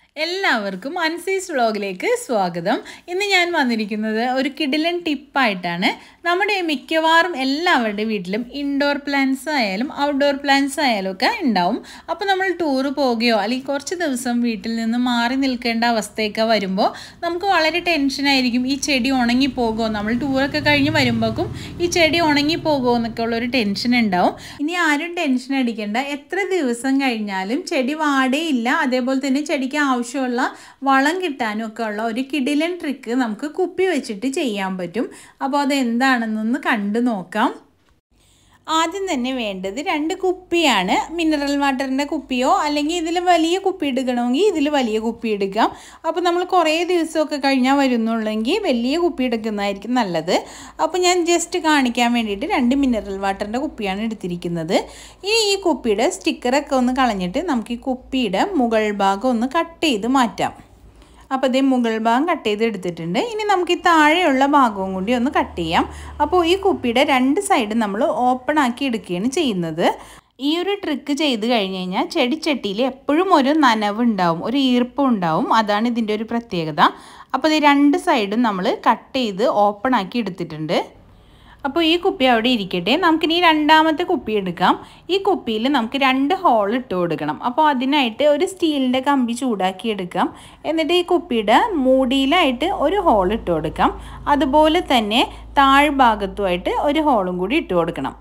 എല്ലാവർക്കും അൻസീസ് വ്ളോഗിലേക്ക് സ്വാഗതം ഇന്ന് ഞാൻ വന്നിരിക്കുന്നത് ഒരു കിടിലൻ ടിപ്പായിട്ടാണ് നമ്മുടെ മിക്കവാറും എല്ലാവരുടെ വീട്ടിലും ഇൻഡോർ പ്ലാന്റ്സ് ആയാലും ഔട്ട്ഡോർ പ്ലാന്റ്സ് ആയാലും ഒക്കെ ഉണ്ടാവും അപ്പോൾ നമ്മൾ ടൂറ് പോവുകയോ അല്ലെങ്കിൽ കുറച്ച് ദിവസം വീട്ടിൽ നിന്ന് മാറി നിൽക്കേണ്ട അവസ്ഥയൊക്കെ വരുമ്പോൾ നമുക്ക് വളരെ ടെൻഷനായിരിക്കും ഈ ചെടി ഉണങ്ങി പോകുമോ നമ്മൾ ടൂറൊക്കെ കഴിഞ്ഞ് വരുമ്പോഴേക്കും ഈ ചെടി ഉണങ്ങി പോകുമോ എന്നൊക്കെ ഉള്ളൊരു ടെൻഷൻ ഉണ്ടാവും ഇനി ആരും ടെൻഷൻ അടിക്കേണ്ട എത്ര ദിവസം കഴിഞ്ഞാലും ചെടി വാടേയില്ല അതേപോലെ തന്നെ ചെടിക്ക് ആവശ്യമുള്ള വളം കിട്ടാനും ഒക്കെ ഉള്ള ഒരു കിടിലൻ ട്രിക്ക് നമുക്ക് കുപ്പി വെച്ചിട്ട് ചെയ്യാൻ പറ്റും അപ്പോൾ അത് എന്താണെന്നൊന്ന് കണ്ടു നോക്കാം ആദ്യം തന്നെ വേണ്ടത് രണ്ട് കുപ്പിയാണ് മിനറൽ വാട്ടറിൻ്റെ കുപ്പിയോ അല്ലെങ്കിൽ ഇതിൽ വലിയ കുപ്പി എടുക്കണമെങ്കിൽ ഇതിൽ വലിയ കുപ്പി എടുക്കാം അപ്പോൾ നമ്മൾ കുറേ ദിവസമൊക്കെ കഴിഞ്ഞാൽ വരുന്നുള്ളെങ്കിൽ വലിയ കുപ്പി എടുക്കുന്നതായിരിക്കും നല്ലത് അപ്പോൾ ഞാൻ ജസ്റ്റ് കാണിക്കാൻ വേണ്ടിയിട്ട് രണ്ട് മിനറൽ വാട്ടറിൻ്റെ കുപ്പിയാണ് എടുത്തിരിക്കുന്നത് ഇനി ഈ കുപ്പിയുടെ സ്റ്റിക്കറൊക്കെ ഒന്ന് കളഞ്ഞിട്ട് നമുക്ക് ഈ കുപ്പിയുടെ മുകൾ ഭാഗം ഒന്ന് കട്ട് ചെയ്ത് മാറ്റാം അപ്പോൾ ഇതേ മുകൾ ഭാഗം കട്ട് ചെയ്ത് എടുത്തിട്ടുണ്ട് ഇനി നമുക്ക് ഈ താഴെയുള്ള ഭാഗവും കൂടി ഒന്ന് കട്ട് ചെയ്യാം അപ്പോൾ ഈ കുപ്പിയുടെ രണ്ട് സൈഡ് നമ്മൾ ഓപ്പൺ ആക്കി എടുക്കുകയാണ് ചെയ്യുന്നത് ഈ ഒരു ട്രിക്ക് ചെയ്ത് കഴിഞ്ഞ് കഴിഞ്ഞാൽ ചെടിച്ചട്ടിയിൽ എപ്പോഴും ഒരു നനവ് ഉണ്ടാവും ഒരു ഈർപ്പം ഉണ്ടാവും അതാണ് ഇതിൻ്റെ ഒരു പ്രത്യേകത അപ്പോൾ ഇത് രണ്ട് സൈഡും നമ്മൾ കട്ട് ചെയ്ത് ഓപ്പൺ ആക്കി എടുത്തിട്ടുണ്ട് അപ്പോൾ ഈ കുപ്പി അവിടെ ഇരിക്കട്ടെ നമുക്കിനി രണ്ടാമത്തെ കുപ്പി എടുക്കാം ഈ കുപ്പിയിൽ നമുക്ക് രണ്ട് ഹോൾ ഇട്ട് കൊടുക്കണം അപ്പോൾ അതിനായിട്ട് ഒരു സ്റ്റീലിൻ്റെ കമ്പി ചൂടാക്കി എടുക്കാം എന്നിട്ട് ഈ കുപ്പിയുടെ മൂടിയിലായിട്ട് ഒരു ഹോൾ ഇട്ട് കൊടുക്കാം അതുപോലെ തന്നെ താഴ്ഭാഗത്തുമായിട്ട് ഒരു ഹോളും കൂടി ഇട്ട് കൊടുക്കണം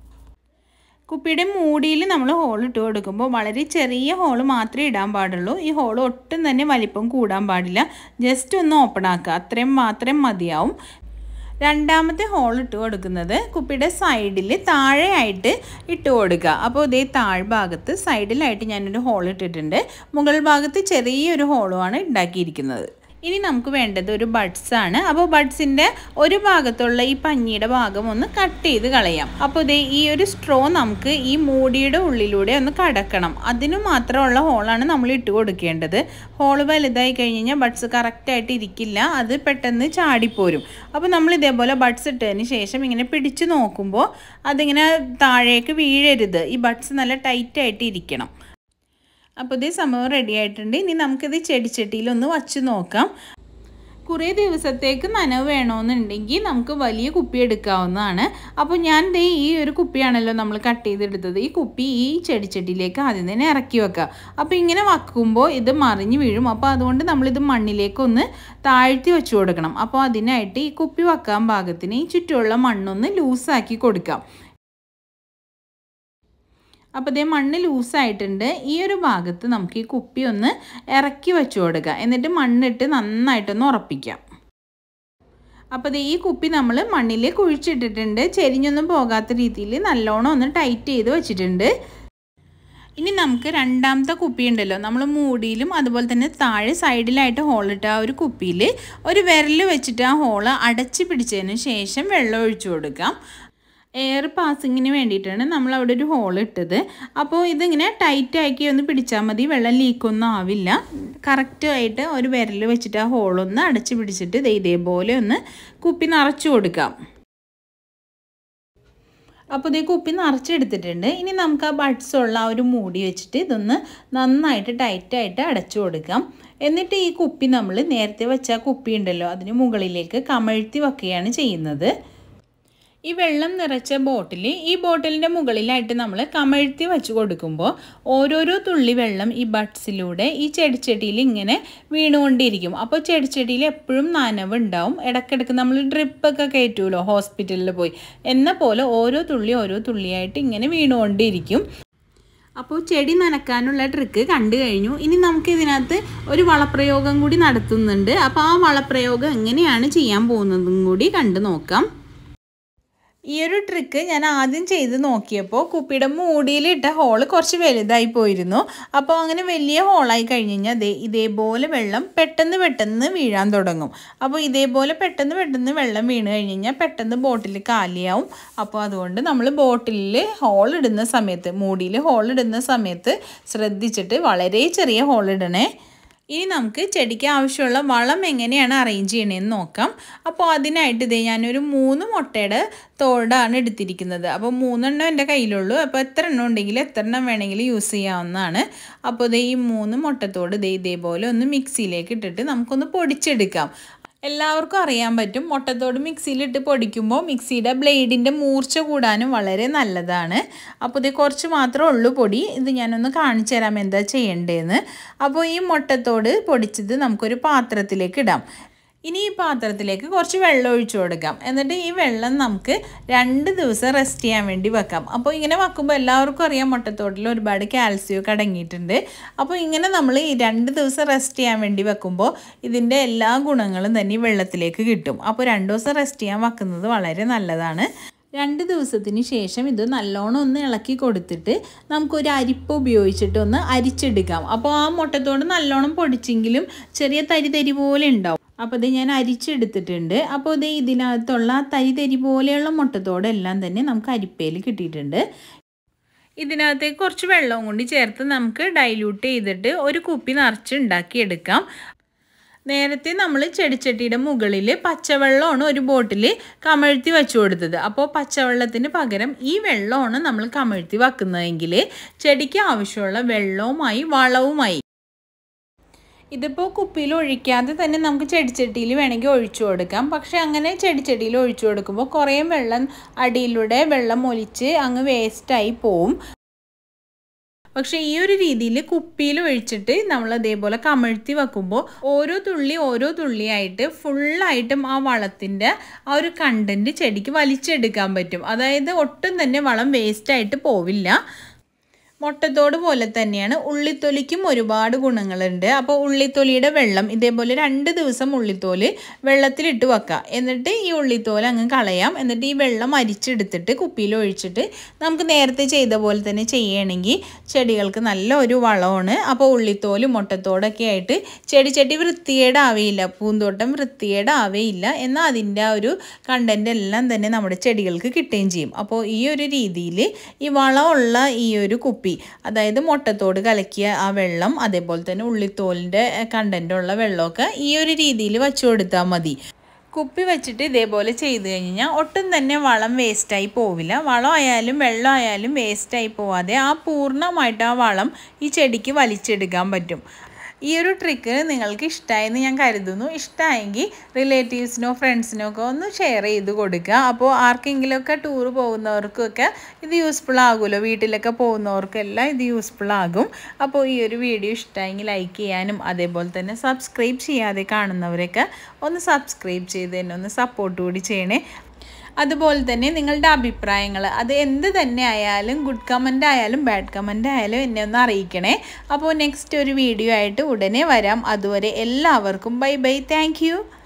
കുപ്പിയുടെ മൂടിയിൽ നമ്മൾ ഹോൾ ഇട്ട് കൊടുക്കുമ്പോൾ വളരെ ചെറിയ ഹോൾ മാത്രമേ ഇടാൻ പാടുള്ളൂ ഈ ഹോൾ ഒട്ടും തന്നെ വലിപ്പം കൂടാൻ പാടില്ല ജസ്റ്റ് ഒന്ന് ഓപ്പൺ ആക്കുക അത്രയും മാത്രം മതിയാവും രണ്ടാമത്തെ ഹോൾ ഇട്ട് കൊടുക്കുന്നത് കുപ്പിയുടെ സൈഡിൽ താഴെയായിട്ട് ഇട്ട് കൊടുക്കുക അപ്പോൾ ഇതേ താഴ്ഭാഗത്ത് സൈഡിലായിട്ട് ഞാനൊരു ഹോൾ ഇട്ടിട്ടുണ്ട് മുകൾ ഭാഗത്ത് ചെറിയൊരു ഹോളുമാണ് ഉണ്ടാക്കിയിരിക്കുന്നത് ഇനി നമുക്ക് വേണ്ടത് ഒരു ബഡ്സ് ആണ് അപ്പോൾ ബഡ്സിൻ്റെ ഒരു ഭാഗത്തുള്ള ഈ പഞ്ഞിയുടെ ഭാഗം ഒന്ന് കട്ട് ചെയ്ത് കളയാം അപ്പോൾ ഇതേ ഈ ഒരു സ്ട്രോ നമുക്ക് ഈ മൂടിയുടെ ഉള്ളിലൂടെ ഒന്ന് കടക്കണം അതിന് മാത്രമുള്ള ഹോളാണ് നമ്മൾ ഇട്ട് കൊടുക്കേണ്ടത് ഹോൾ വലുതായി കഴിഞ്ഞ് കഴിഞ്ഞാൽ ബഡ്സ് കറക്റ്റായിട്ട് ഇരിക്കില്ല അത് പെട്ടെന്ന് ചാടിപ്പോരും അപ്പോൾ നമ്മൾ ഇതേപോലെ ബഡ്സ് ഇട്ടതിന് ശേഷം ഇങ്ങനെ പിടിച്ചു നോക്കുമ്പോൾ അതിങ്ങനെ താഴേക്ക് വീഴരുത് ഈ ബഡ്സ് നല്ല ടൈറ്റായിട്ട് ഇരിക്കണം അപ്പോൾ ഇതേ സംഭവം റെഡി ആയിട്ടുണ്ട് ഇനി നമുക്കിത് ചെടിച്ചട്ടിയിലൊന്ന് വച്ച് നോക്കാം കുറേ ദിവസത്തേക്ക് നനവ് വേണമെന്നുണ്ടെങ്കിൽ നമുക്ക് വലിയ കുപ്പി എടുക്കാവുന്നതാണ് അപ്പോൾ ഞാൻ ദേ ഈ ഒരു കുപ്പിയാണല്ലോ നമ്മൾ കട്ട് ചെയ്തെടുത്തത് ഈ കുപ്പി ഈ ചെടിച്ചട്ടിയിലേക്ക് ആദ്യം തന്നെ ഇറക്കി വെക്കുക അപ്പോൾ ഇങ്ങനെ വയ്ക്കുമ്പോൾ ഇത് മറിഞ്ഞ് വീഴും അപ്പോൾ അതുകൊണ്ട് നമ്മളിത് മണ്ണിലേക്കൊന്ന് താഴ്ത്തി വെച്ച് കൊടുക്കണം അപ്പോൾ അതിനായിട്ട് ഈ കുപ്പി വെക്കാൻ പാകത്തിന് ഈ ചുറ്റുമുള്ള മണ്ണൊന്ന് ലൂസാക്കി കൊടുക്കാം അപ്പോൾ ഇതേ മണ്ണ് ലൂസായിട്ടുണ്ട് ഈ ഒരു ഭാഗത്ത് നമുക്ക് ഈ കുപ്പി ഒന്ന് ഇറക്കി വെച്ച് കൊടുക്കുക എന്നിട്ട് മണ്ണിട്ട് നന്നായിട്ടൊന്ന് ഉറപ്പിക്കാം അപ്പോൾ ഈ കുപ്പി നമ്മൾ മണ്ണിൽ കുഴിച്ചിട്ടിട്ടുണ്ട് ചെരിഞ്ഞൊന്നും പോകാത്ത രീതിയിൽ നല്ലോണം ഒന്ന് ടൈറ്റ് ചെയ്ത് വെച്ചിട്ടുണ്ട് ഇനി നമുക്ക് രണ്ടാമത്തെ കുപ്പി ഉണ്ടല്ലോ നമ്മൾ മൂടിയിലും അതുപോലെ തന്നെ താഴെ സൈഡിലായിട്ട് ഹോളിട്ട ആ ഒരു കുപ്പിയിൽ ഒരു വിരൽ വെച്ചിട്ട് ആ ഹോള് അടച്ച് പിടിച്ചതിന് ശേഷം വെള്ളം ഒഴിച്ചു കൊടുക്കാം എയർ പാസിങ്ങിന് വേണ്ടിയിട്ടാണ് നമ്മൾ അവിടെ ഒരു ഹോൾ ഇട്ടത് അപ്പോൾ ഇതിങ്ങനെ ടൈറ്റ് ആക്കി ഒന്ന് പിടിച്ചാൽ മതി വെള്ളം ലീക്കൊന്നും ആവില്ല കറക്റ്റായിട്ട് ഒരു വിരൽ വെച്ചിട്ട് ആ ഹോളൊന്ന് അടച്ച് പിടിച്ചിട്ട് ഇത് ഇതേപോലെ ഒന്ന് കുപ്പി നിറച്ചു കൊടുക്കാം അപ്പോൾ ഇതേ കുപ്പി നിറച്ചെടുത്തിട്ടുണ്ട് ഇനി നമുക്ക് ആ ബഡ്സ് ഉള്ള ആ ഒരു മൂടി വെച്ചിട്ട് ഇതൊന്ന് നന്നായിട്ട് ടൈറ്റായിട്ട് അടച്ചു കൊടുക്കാം എന്നിട്ട് ഈ കുപ്പി നമ്മൾ നേരത്തെ വെച്ച ആ കുപ്പി ഉണ്ടല്ലോ അതിന് മുകളിലേക്ക് കമഴ്ത്തി വെക്കുകയാണ് ചെയ്യുന്നത് ഈ വെള്ളം നിറച്ച ബോട്ടിൽ ഈ ബോട്ടിലിൻ്റെ മുകളിലായിട്ട് നമ്മൾ കമഴ്ത്തി വെച്ച് കൊടുക്കുമ്പോൾ ഓരോരോ തുള്ളി വെള്ളം ഈ ബഡ്സിലൂടെ ഈ ചെടിച്ചട്ടിയിൽ ഇങ്ങനെ വീണുകൊണ്ടിരിക്കും അപ്പോൾ ചെടിച്ചട്ടിയിൽ എപ്പോഴും നനവ് ഉണ്ടാവും ഇടയ്ക്കിടയ്ക്ക് നമ്മൾ ഡ്രിപ്പൊക്കെ കയറ്റുമല്ലോ ഹോസ്പിറ്റലിൽ പോയി എന്ന പോലെ ഓരോ തുള്ളി ഓരോ തുള്ളിയായിട്ട് ഇങ്ങനെ വീണുകൊണ്ടിരിക്കും അപ്പോൾ ചെടി നനക്കാനുള്ള ട്രിക്ക് കണ്ടു കഴിഞ്ഞു ഇനി നമുക്ക് ഇതിനകത്ത് ഒരു വളപ്രയോഗം കൂടി നടത്തുന്നുണ്ട് അപ്പോൾ ആ വളപ്രയോഗം എങ്ങനെയാണ് ചെയ്യാൻ പോകുന്നതും കൂടി കണ്ടു നോക്കാം ഈ ഒരു ട്രിക്ക് ഞാൻ ആദ്യം ചെയ്ത് നോക്കിയപ്പോൾ കുപ്പിയുടെ മൂടിയിലിട്ട ഹോള് കുറച്ച് വലുതായി പോയിരുന്നു അപ്പോൾ അങ്ങനെ വലിയ ഹോളായി കഴിഞ്ഞ് കഴിഞ്ഞാൽ ദേ ഇതേപോലെ വെള്ളം പെട്ടെന്ന് പെട്ടെന്ന് വീഴാൻ തുടങ്ങും അപ്പോൾ ഇതേപോലെ പെട്ടെന്ന് പെട്ടെന്ന് വെള്ളം വീണ് കഴിഞ്ഞ് കഴിഞ്ഞാൽ പെട്ടെന്ന് ബോട്ടിൽ കാലിയാവും അപ്പോൾ അതുകൊണ്ട് നമ്മൾ ബോട്ടിലിൽ ഹോൾ ഇടുന്ന സമയത്ത് മൂടിയിൽ ഹോൾ ഇടുന്ന സമയത്ത് ശ്രദ്ധിച്ചിട്ട് വളരെ ചെറിയ ഹോൾ ഇടണേ ഇനി നമുക്ക് ചെടിക്ക് ആവശ്യമുള്ള വളം എങ്ങനെയാണ് അറേഞ്ച് ചെയ്യണതെന്ന് നോക്കാം അപ്പോൾ അതിനായിട്ട് ഇതേ ഞാനൊരു മൂന്ന് മുട്ടയുടെ തോടാണ് എടുത്തിരിക്കുന്നത് അപ്പോൾ മൂന്നെണ്ണം എൻ്റെ കയ്യിലുള്ളൂ അപ്പോൾ എത്ര എണ്ണം ഉണ്ടെങ്കിൽ എത്ര എണ്ണം വേണമെങ്കിലും യൂസ് ചെയ്യാവുന്നതാണ് അപ്പോൾ ഇതേ ഈ മൂന്ന് മുട്ടത്തോട് ഇതേ ഇതേപോലെ ഒന്ന് മിക്സിയിലേക്ക് ഇട്ടിട്ട് നമുക്കൊന്ന് പൊടിച്ചെടുക്കാം എല്ലാവർക്കും അറിയാൻ പറ്റും മുട്ടത്തോട് മിക്സിയിലിട്ട് പൊടിക്കുമ്പോൾ മിക്സിയുടെ ബ്ലേഡിൻ്റെ മൂർച്ച കൂടാനും വളരെ നല്ലതാണ് അപ്പോൾ ഇത് കുറച്ച് മാത്രമേ ഉള്ളൂ പൊടി ഇത് ഞാനൊന്ന് കാണിച്ചു തരാം എന്താ ചെയ്യേണ്ടതെന്ന് അപ്പോൾ ഈ മുട്ടത്തോട് പൊടിച്ചത് നമുക്കൊരു പാത്രത്തിലേക്ക് ഇടാം ഇനി ഈ പാത്രത്തിലേക്ക് കുറച്ച് വെള്ളം ഒഴിച്ചു കൊടുക്കാം എന്നിട്ട് ഈ വെള്ളം നമുക്ക് രണ്ട് ദിവസം റെസ്റ്റ് ചെയ്യാൻ വേണ്ടി വെക്കാം അപ്പോൾ ഇങ്ങനെ വെക്കുമ്പോൾ എല്ലാവർക്കും അറിയാം മുട്ടത്തോട്ടിൽ ഒരുപാട് കാൽസ്യം ഒക്കെ അടങ്ങിയിട്ടുണ്ട് അപ്പോൾ ഇങ്ങനെ നമ്മൾ ഈ രണ്ട് ദിവസം റെസ്റ്റ് ചെയ്യാൻ വേണ്ടി വെക്കുമ്പോൾ ഇതിൻ്റെ എല്ലാ ഗുണങ്ങളും തന്നെ ഈ വെള്ളത്തിലേക്ക് കിട്ടും അപ്പോൾ രണ്ട് ദിവസം റെസ്റ്റ് ചെയ്യാൻ വെക്കുന്നത് വളരെ നല്ലതാണ് രണ്ട് ദിവസത്തിന് ശേഷം ഇത് നല്ലോണം ഒന്ന് ഇളക്കി കൊടുത്തിട്ട് നമുക്കൊരു അരിപ്പ് ഉപയോഗിച്ചിട്ട് ഒന്ന് അരിച്ചെടുക്കാം അപ്പോൾ ആ മുട്ടത്തോട് നല്ലോണം പൊടിച്ചെങ്കിലും ചെറിയ തരി തരി പോലെ ഉണ്ടാവും അപ്പോൾ ഇത് ഞാൻ അരിച്ചെടുത്തിട്ടുണ്ട് അപ്പോൾ ഇത് ഇതിനകത്തുള്ള തരി തരി പോലെയുള്ള മുട്ടത്തോടെല്ലാം തന്നെ നമുക്ക് അരിപ്പയിൽ കിട്ടിയിട്ടുണ്ട് ഇതിനകത്തേക്ക് കുറച്ച് വെള്ളവും കൂടി ചേർത്ത് നമുക്ക് ഡൈല്യൂട്ട് ചെയ്തിട്ട് ഒരു കുപ്പി നിറച്ച് ഉണ്ടാക്കിയെടുക്കാം നേരത്തെ നമ്മൾ ചെടിച്ചട്ടിയുടെ മുകളിൽ പച്ചവെള്ളമാണ് ഒരു ബോട്ടിൽ കമഴ്ത്തി വെച്ചു കൊടുത്തത് അപ്പോൾ പച്ചവെള്ളത്തിന് പകരം ഈ വെള്ളമാണ് നമ്മൾ കമഴ്ത്തി വെക്കുന്നതെങ്കിൽ ചെടിക്ക് ആവശ്യമുള്ള വെള്ളവുമായി വളവുമായി ഇതിപ്പോൾ കുപ്പിയിൽ ഒഴിക്കാതെ തന്നെ നമുക്ക് ചെടിച്ചട്ടിയിൽ വേണമെങ്കിൽ ഒഴിച്ചു കൊടുക്കാം പക്ഷേ അങ്ങനെ ചെടിച്ചട്ടിയിൽ ഒഴിച്ചു കൊടുക്കുമ്പോൾ കുറേ വെള്ളം അടിയിലൂടെ വെള്ളം ഒലിച്ച് അങ്ങ് വേസ്റ്റായി പോവും പക്ഷേ ഈ ഒരു രീതിയിൽ കുപ്പിയിൽ ഒഴിച്ചിട്ട് നമ്മൾ അതേപോലെ കമഴ്ത്തി വെക്കുമ്പോൾ ഓരോ തുള്ളി ഓരോ തുള്ളിയായിട്ട് ഫുള്ളായിട്ടും ആ വളത്തിൻ്റെ ആ ഒരു കണ്ടൻറ്റ് ചെടിക്ക് വലിച്ചെടുക്കാൻ പറ്റും അതായത് ഒട്ടും തന്നെ വളം വേസ്റ്റായിട്ട് പോവില്ല മുട്ടത്തോട് പോലെ തന്നെയാണ് ഉള്ളിത്തൊലിക്കും ഒരുപാട് ഗുണങ്ങളുണ്ട് അപ്പോൾ ഉള്ളിത്തൊലിയുടെ വെള്ളം ഇതേപോലെ രണ്ട് ദിവസം ഉള്ളിത്തോല് വെള്ളത്തിലിട്ട് വെക്കുക എന്നിട്ട് ഈ ഉള്ളിത്തോല് അങ്ങ് കളയാം എന്നിട്ട് ഈ വെള്ളം അരിച്ചെടുത്തിട്ട് കുപ്പിയിൽ ഒഴിച്ചിട്ട് നമുക്ക് നേരത്തെ ചെയ്ത പോലെ തന്നെ ചെയ്യുകയാണെങ്കിൽ ചെടികൾക്ക് നല്ല ഒരു വളമാണ് അപ്പോൾ ഉള്ളിത്തോല് മുട്ടത്തോടൊക്കെ ആയിട്ട് ചെടി ചെടി വൃത്തികേടാവേയില്ല പൂന്തോട്ടം വൃത്തികേടാവേയില്ല എന്നാൽ അതിൻ്റെ ആ ഒരു കണ്ടൻ്റ് എല്ലാം തന്നെ നമ്മുടെ ചെടികൾക്ക് കിട്ടുകയും ചെയ്യും അപ്പോൾ ഈ ഒരു രീതിയിൽ ഈ വളമുള്ള ഈ ഒരു കുപ്പി അതായത് മുട്ടത്തോട് കലക്കിയ ആ വെള്ളം അതേപോലെ തന്നെ ഉള്ളിത്തോലിൻ്റെ കണ്ടൻറ്റുള്ള വെള്ളമൊക്കെ ഈ ഒരു രീതിയിൽ വച്ചു കൊടുത്താൽ മതി കുപ്പി വെച്ചിട്ട് ഇതേപോലെ ചെയ്ത് കഴിഞ്ഞാൽ ഒട്ടും തന്നെ വളം വേസ്റ്റായി പോവില്ല വളം ആയാലും വെള്ളം ആയാലും വേസ്റ്റായി പോവാതെ ആ പൂർണ്ണമായിട്ട് ആ വളം ഈ ചെടിക്ക് വലിച്ചെടുക്കാൻ പറ്റും ഈ ഒരു ട്രിക്ക് നിങ്ങൾക്ക് ഇഷ്ടമായെന്ന് ഞാൻ കരുതുന്നു ഇഷ്ടമായെങ്കിൽ റിലേറ്റീവ്സിനോ ഫ്രണ്ട്സിനോ ഒക്കെ ഒന്ന് ഷെയർ ചെയ്ത് കൊടുക്കുക അപ്പോൾ ആർക്കെങ്കിലുമൊക്കെ ടൂർ പോകുന്നവർക്കൊക്കെ ഇത് യൂസ്ഫുൾ ആകുമല്ലോ വീട്ടിലൊക്കെ പോകുന്നവർക്കെല്ലാം ഇത് യൂസ്ഫുൾ ആകും അപ്പോൾ ഈ ഒരു വീഡിയോ ഇഷ്ടമായെങ്കിൽ ലൈക്ക് ചെയ്യാനും അതേപോലെ തന്നെ സബ്സ്ക്രൈബ് ചെയ്യാതെ കാണുന്നവരൊക്കെ ഒന്ന് സബ്സ്ക്രൈബ് ചെയ്ത് തന്നെ ഒന്ന് സപ്പോർട്ട് കൂടി ചെയ്യണേ അതുപോലെ തന്നെ നിങ്ങളുടെ അഭിപ്രായങ്ങൾ അത് എന്ത് തന്നെ ആയാലും ഗുഡ് കമൻ്റ് ആയാലും ബാഡ് കമൻ്റ് ആയാലും എന്നെ ഒന്ന് അറിയിക്കണേ അപ്പോൾ നെക്സ്റ്റ് ഒരു വീഡിയോ ആയിട്ട് ഉടനെ വരാം അതുവരെ എല്ലാവർക്കും ബൈ ബൈ താങ്ക്